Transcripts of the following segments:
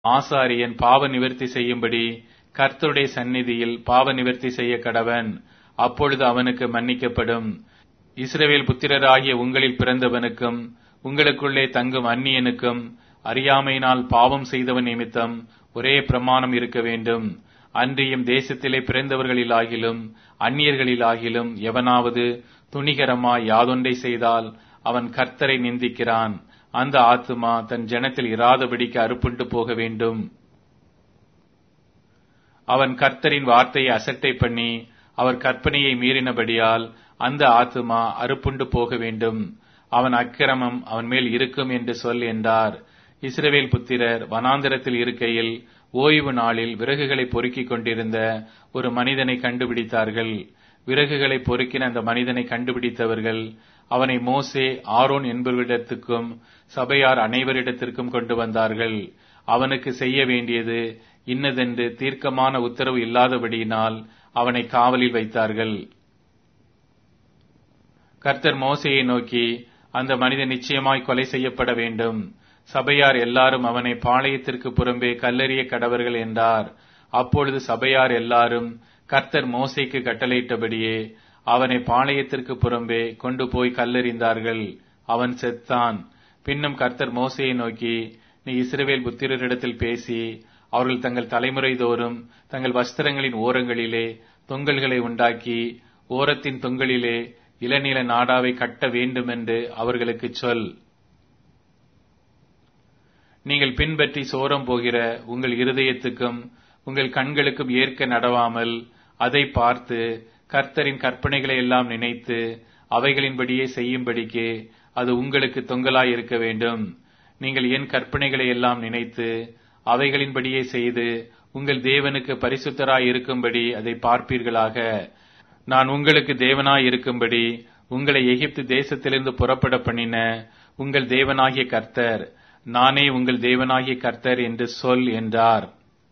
ஆசாரியன் பாவ நிவர்த்தி செய்யும்படி கர்த்தருடைய சந்நிதியில் பாவ நிவர்த்தி செய்ய கடவன் அப்பொழுது அவனுக்கு மன்னிக்கப்படும் இஸ்ரவேல் புத்திரராகிய உங்களில் பிறந்தவனுக்கும் உங்களுக்குள்ளே தங்கும் அந்நியனுக்கும் அறியாமையினால் பாவம் செய்தவன் நிமித்தம் ஒரே பிரமாணம் இருக்க வேண்டும் அன்றியும் தேசத்திலே பிறந்தவர்களிலாகிலும் அந்நியர்களிலாகிலும் எவனாவது துணிகரமாய் யாதொன்றை செய்தால் அவன் கர்த்தரை நிந்திக்கிறான் அந்த ஆத்துமா தன் ஜனத்தில் இராதபடிக்கு அறுப்புண்டு போக வேண்டும் அவன் கர்த்தரின் வார்த்தையை அசட்டை பண்ணி அவர் கற்பனையை மீறினபடியால் அந்த ஆத்துமா அறுப்புண்டு போக வேண்டும் அவன் அக்கிரமம் அவன் மேல் இருக்கும் என்று சொல் என்றார் இஸ்ரவேல் புத்திரர் வனாந்திரத்தில் இருக்கையில் ஓய்வு நாளில் விறகுகளை பொறுக்கிக் கொண்டிருந்த ஒரு மனிதனை கண்டுபிடித்தார்கள் விறகுகளை பொறுக்கின அந்த மனிதனை கண்டுபிடித்தவர்கள் அவனை மோசே ஆரோன் என்பவரிடத்துக்கும் சபையார் அனைவரிடத்திற்கும் கொண்டு வந்தார்கள் அவனுக்கு செய்ய வேண்டியது இன்னதென்று தீர்க்கமான உத்தரவு இல்லாதபடியினால் அவனை காவலில் வைத்தார்கள் கர்த்தர் மோசையை நோக்கி அந்த மனிதன் நிச்சயமாய் கொலை செய்யப்பட வேண்டும் சபையார் எல்லாரும் அவனை பாளையத்திற்கு புறம்பே கல்லறிய கடவர்கள் என்றார் அப்பொழுது சபையார் எல்லாரும் கர்த்தர் மோசைக்கு கட்டளையிட்டபடியே அவனை பாளையத்திற்கு புறம்பே கொண்டு போய் கல்லெறிந்தார்கள் அவன் செத்தான் பின்னும் கர்த்தர் மோசையை நோக்கி நீ இஸ்ரவேல் புத்திரரிடத்தில் பேசி அவர்கள் தங்கள் தலைமுறை தோறும் தங்கள் வஸ்திரங்களின் ஓரங்களிலே தொங்கல்களை உண்டாக்கி ஓரத்தின் தொங்கலிலே இளநில நாடாவை கட்ட வேண்டுமென்று அவர்களுக்கு சொல் நீங்கள் பின்பற்றி சோரம் போகிற உங்கள் இருதயத்துக்கும் உங்கள் கண்களுக்கும் ஏற்க நடவாமல் அதை பார்த்து கர்த்தரின் கற்பனைகளை எல்லாம் நினைத்து அவைகளின்படியே செய்யும்படிக்கு அது உங்களுக்கு தொங்கலாய் இருக்க வேண்டும் நீங்கள் என் கற்பனைகளை எல்லாம் நினைத்து அவைகளின்படியே செய்து உங்கள் தேவனுக்கு பரிசுத்தராய் இருக்கும்படி அதை பார்ப்பீர்களாக நான் உங்களுக்கு தேவனாய் இருக்கும்படி உங்களை எகிப்து தேசத்திலிருந்து புறப்பட பண்ணின உங்கள் தேவனாகிய கர்த்தர் நானே உங்கள் தேவனாகிய கர்த்தர் என்று சொல் என்றார்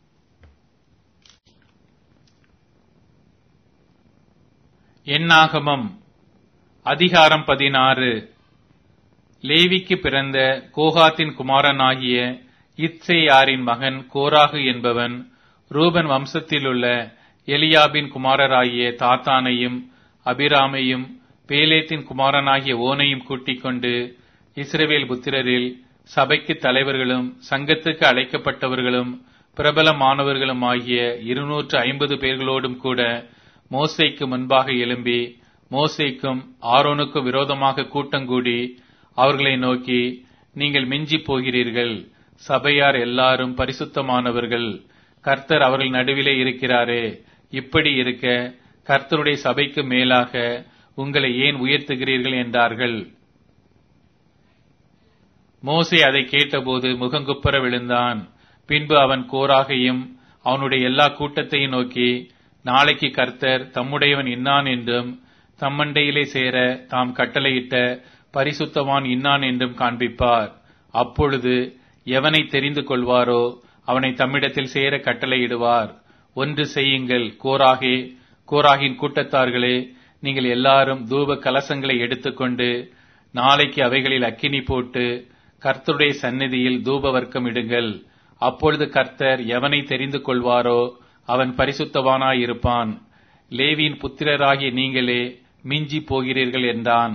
எண்ணாகமம் அதிகாரம் பதினாறு லேவிக்கு பிறந்த கோகாத்தின் குமாரனாகிய இத்சேயாரின் மகன் கோராகு என்பவன் ரூபன் வம்சத்திலுள்ள எலியாபின் குமாரராகிய தாத்தானையும் அபிராமையும் பேலேத்தின் குமாரனாகிய ஓனையும் கூட்டிக் கொண்டு இஸ்ரவேல் புத்திரரில் சபைக்கு தலைவர்களும் சங்கத்துக்கு அழைக்கப்பட்டவர்களும் பிரபலமானவர்களும் ஆகிய இருநூற்று ஐம்பது பேர்களோடும் கூட மோசைக்கு முன்பாக எழும்பி மோசைக்கும் ஆரோனுக்கும் விரோதமாக கூட்டங்கூடி அவர்களை நோக்கி நீங்கள் மிஞ்சி போகிறீர்கள் சபையார் எல்லாரும் பரிசுத்தமானவர்கள் கர்த்தர் அவர்கள் நடுவிலே இருக்கிறாரே இப்படி இருக்க கர்த்தருடைய சபைக்கு மேலாக உங்களை ஏன் உயர்த்துகிறீர்கள் என்றார்கள் மோசே அதை கேட்டபோது முகங்குப்புற விழுந்தான் பின்பு அவன் கோராகையும் அவனுடைய எல்லா கூட்டத்தையும் நோக்கி நாளைக்கு கர்த்தர் தம்முடையவன் இன்னான் என்றும் தம்மண்டையிலே சேர தாம் கட்டளையிட்ட பரிசுத்தவான் இன்னான் என்றும் காண்பிப்பார் அப்பொழுது எவனை தெரிந்து கொள்வாரோ அவனை தம்மிடத்தில் சேர கட்டளையிடுவார் ஒன்று செய்யுங்கள் கோராகே கோராகின் கூட்டத்தார்களே நீங்கள் எல்லாரும் தூப கலசங்களை எடுத்துக்கொண்டு நாளைக்கு அவைகளில் அக்கினி போட்டு கர்த்தருடைய சந்நிதியில் தூப வர்க்கம் இடுங்கள் அப்பொழுது கர்த்தர் எவனை தெரிந்து கொள்வாரோ அவன் பரிசுத்தவானாயிருப்பான் லேவியின் புத்திரராகிய நீங்களே மிஞ்சி போகிறீர்கள் என்றான்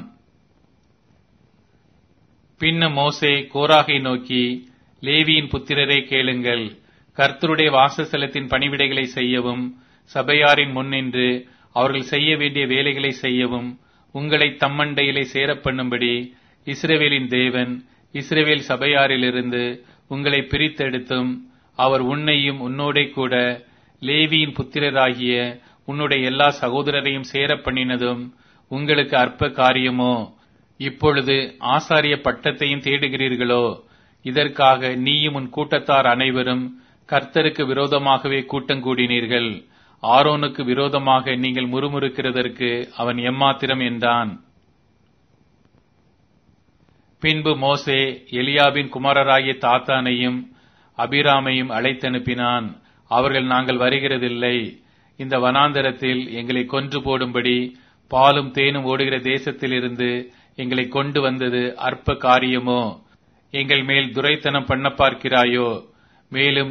பின்னும் மோசே கோராகை நோக்கி லேவியின் புத்திரரே கேளுங்கள் கர்த்தருடைய வாசஸ்தலத்தின் பணிவிடைகளை செய்யவும் சபையாரின் முன்னின்று அவர்கள் செய்ய வேண்டிய வேலைகளை செய்யவும் உங்களை தம்மண்டையிலே சேரப்பண்ணும்படி இஸ்ரேவேலின் தேவன் இஸ்ரேவேல் சபையாரிலிருந்து உங்களை பிரித்தெடுத்தும் அவர் உன்னையும் உன்னோடே கூட லேவியின் புத்திரராகிய உன்னுடைய எல்லா சகோதரரையும் சேர பண்ணினதும் உங்களுக்கு அற்ப காரியமோ இப்பொழுது ஆசாரிய பட்டத்தையும் தேடுகிறீர்களோ இதற்காக நீயும் உன் கூட்டத்தார் அனைவரும் கர்த்தருக்கு விரோதமாகவே கூட்டங்கூடினீர்கள் ஆரோனுக்கு விரோதமாக நீங்கள் முறுமுறுக்கிறதற்கு அவன் எம்மாத்திரம் என்றான் பின்பு மோசே எலியாபின் குமாரராகிய தாத்தானையும் அபிராமையும் அழைத்தனுப்பினான் அவர்கள் நாங்கள் வருகிறதில்லை இந்த வனாந்தரத்தில் எங்களை கொன்று போடும்படி பாலும் தேனும் ஓடுகிற தேசத்திலிருந்து எங்களை கொண்டு வந்தது அற்ப காரியமோ எங்கள் மேல் துரைத்தனம் பண்ண பார்க்கிறாயோ மேலும்